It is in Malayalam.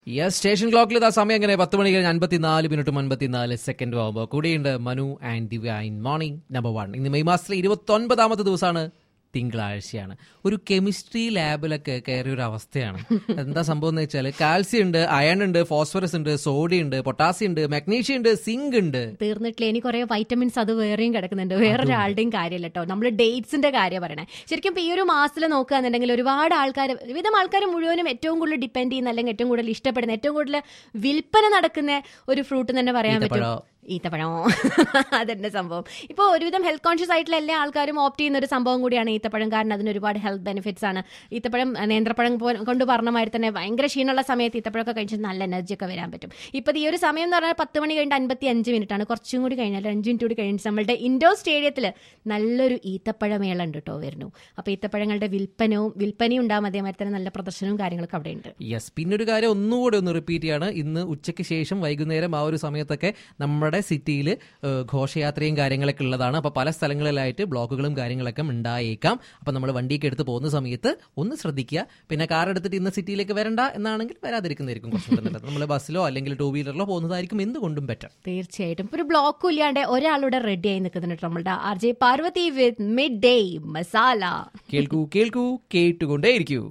യെസ് സ്റ്റേഷൻ ക്ലോക്കിൽ ഇതാ സമയം എങ്ങനെ പത്ത് മണി കഴിഞ്ഞ് അൻപത്തിനാല് മിനിറ്റും അൻപത്തിനാല് സെക്കൻഡും ആകുമ്പോൾ കൂടെയുണ്ട് Manu and divine morning number one ഇന്ന് മെയ് മാസത്തിലെ ഇരുപത്തി ഒൻപതാമത്തെ ദിവസമാണ് തിങ്കളാഴ്ചയാണ് ഒരു കെമിസ്ട്രി ലാബിലൊക്കെ കയറിയ ഒരു അവസ്ഥയാണ് എന്താ സംഭവം എന്ന് വെച്ചാൽ കാൽസ്യം ഉണ്ട് അയൺ ഉണ്ട് ഫോസ്ഫറസ് ഉണ്ട് സോഡിയം ഉണ്ട് പൊട്ടാസ്യം ഉണ്ട് മാഗ്നീഷ്യം ഉണ്ട് സിങ്ക് ഉണ്ട് തീർന്നിട്ടില്ല ഇനി കുറെ വൈറ്റമിൻസ് അത് വേറെയും കിടക്കുന്നുണ്ട് വേറൊരാളുടെയും കാര്യമല്ല കേട്ടോ നമ്മൾ ഡേറ്റ്സിന്റെ കാര്യം പറയണേ ശരിക്കും ഇപ്പൊ ഈ ഒരു മാസത്തിൽ നോക്കുകയാണെന്നുണ്ടെങ്കിൽ ഒരുപാട് ആൾക്കാർ വിവിധം ആൾക്കാർ മുഴുവനും ഏറ്റവും കൂടുതൽ ഡിപ്പെൻഡ് ചെയ്യുന്ന അല്ലെങ്കിൽ ഏറ്റവും കൂടുതൽ ഇഷ്ടപ്പെടുന്ന ഏറ്റവും കൂടുതൽ വിൽപ്പന നടക്കുന്ന ഒരു ഫ്രൂട്ട് തന്നെ പറയാൻ പറ്റും ഈത്തപ്പഴം. ഈത്തപ്പഴമോ അതെന്നെ സംഭവം ഇപ്പോൾ ഒരുവിധം ഹെൽത്ത് കോൺഷ്യസ് ആയിട്ടുള്ള എല്ലാ ആൾക്കാരും ഓപ്റ്റ് ചെയ്യുന്ന ഒരു സംഭവം കൂടിയാണ് ഈത്തപ്പഴം കാരണം അതിന് ഒരുപാട് ഹെൽത്ത് ബെനിഫിറ്റ്സ് ആണ് ഈത്തപ്പഴം അഹ് നേന്ത്രപ്പഴം പോ- കൊണ്ട് പറഞ്ഞ മാതിരി തന്നെ ഭയങ്കര ക്ഷീണമുള്ള സമയത്ത് ഈത്തപ്പഴമൊക്കെ കഴിച്ചാൽ നല്ല എനർജി ഒക്കെ വരാൻ പറ്റും ഇപ്പോൾ ഈ ഒരു സമയം എന്ന് പറഞ്ഞാൽ പത്ത് മണി കഴിഞ്ഞിട്ട് അൻപത്തി അഞ്ച് മിനിറ്റ് ആണ് കുറച്ചും കൂടി കഴിഞ്ഞാൽ അഞ്ച് മിനിറ്റ് കൂടി കഴിഞ്ഞിട്ട് നമ്മളുടെ ഇൻഡോർ സ്റ്റേഡിയത്തിൽ നല്ലൊരു ഈത്തപ്പഴമേള ഉണ്ട് കേട്ടോ വരുന്നു അപ്പോൾ ഈത്തപ്പഴങ്ങളുടെ വിൽപ്പനവും വിൽപ്പനയും ഉണ്ടാകും അതേമാതിരി തന്നെ നല്ല പ്രദർശനവും കാര്യങ്ങളൊക്കെ അവിടെ ഉണ്ട് യെസ് പിന്നെ ഒരു കാര്യം ഒന്നുകൂടെ ഒന്ന് റിപ്പീറ്റ് ചെയ്യാണ് ഇന്ന് ഉച്ചയ്ക്ക് ശേഷം വൈകുന്നേരം ആ ഒരു സമയത്തൊക്കെ നമ്മുടെ സിറ്റിയിൽ ഘോഷയാത്രയും കാര്യങ്ങളൊക്കെ ഉള്ളതാണ് അപ്പോൾ പല സ്ഥലങ്ങളിലായിട്ട് ബ്ലോക്കുകളും കാര്യങ്ങളൊക്കെ ഉണ്ടായേക്കാം അപ്പോൾ നമ്മൾ വണ്ടിയൊക്കെ എടുത്ത് പോകുന്ന സമയത്ത് ഒന്ന് ശ്രദ്ധിക്കുക പിന്നെ കാർ എടുത്തിട്ട് ഇന്ന് സിറ്റിയിലേക്ക് വരണ്ട എന്നാണെങ്കിൽ വരാതിരിക്കുന്നതായിരിക്കും കുറച്ചും കൂടെ നല്ലത് നമ്മൾ ബസ്സിലോ അല്ലെങ്കിൽ ടൂ വീലറിലോ പോകുന്നതായിരിക്കും എന്തുകൊണ്ടും ബെറ്റർ തീർച്ചയായിട്ടും ഇപ്പൊ ഒരു ബ്ലോക്കും ഇല്ലാണ്ട് ഒരാളുടെ റെഡി ആയി നിൽക്കുന്നുണ്ട് നമ്മളുടെ R J Parvathi with mid day masala കേൾക്കൂ കേൾക്കൂ കേട്ടുകൊണ്ടേയിരിക്കൂ